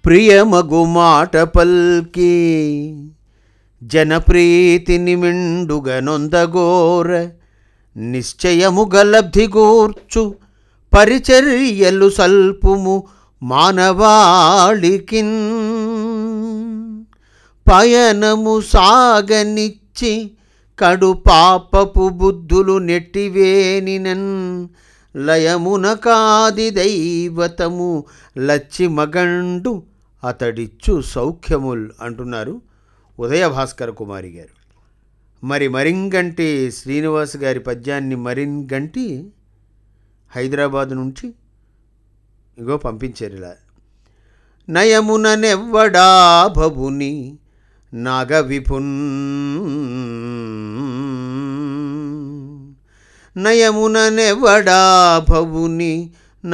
ప్రియమగు మాట పల్కి జనప్రీతిని మెండుగ నొందగోర నిశ్చయముగ లబ్ధి గూర్చు పరిచర్యలు సల్పుము మానవాళికిన్ పయనము సాగనిచ్చి కడు పాపపు బుద్ధులు నెట్టివేనినన్ లయమున కాది దైవతము లచ్చి మగండు అతడిచ్చు సౌఖ్యముల్ అంటున్నారు ఉదయ భాస్కర కుమారి గారు మరి మరింగంటి శ్రీనివాస్ గారి పద్యాన్ని మరింగంటి హైదరాబాద్ నుంచి ఇగో పంపించారు ఇలా నయమున నెవ్వడా భవుని నాగవిపున్ నయమున నెవ్వడా భవుని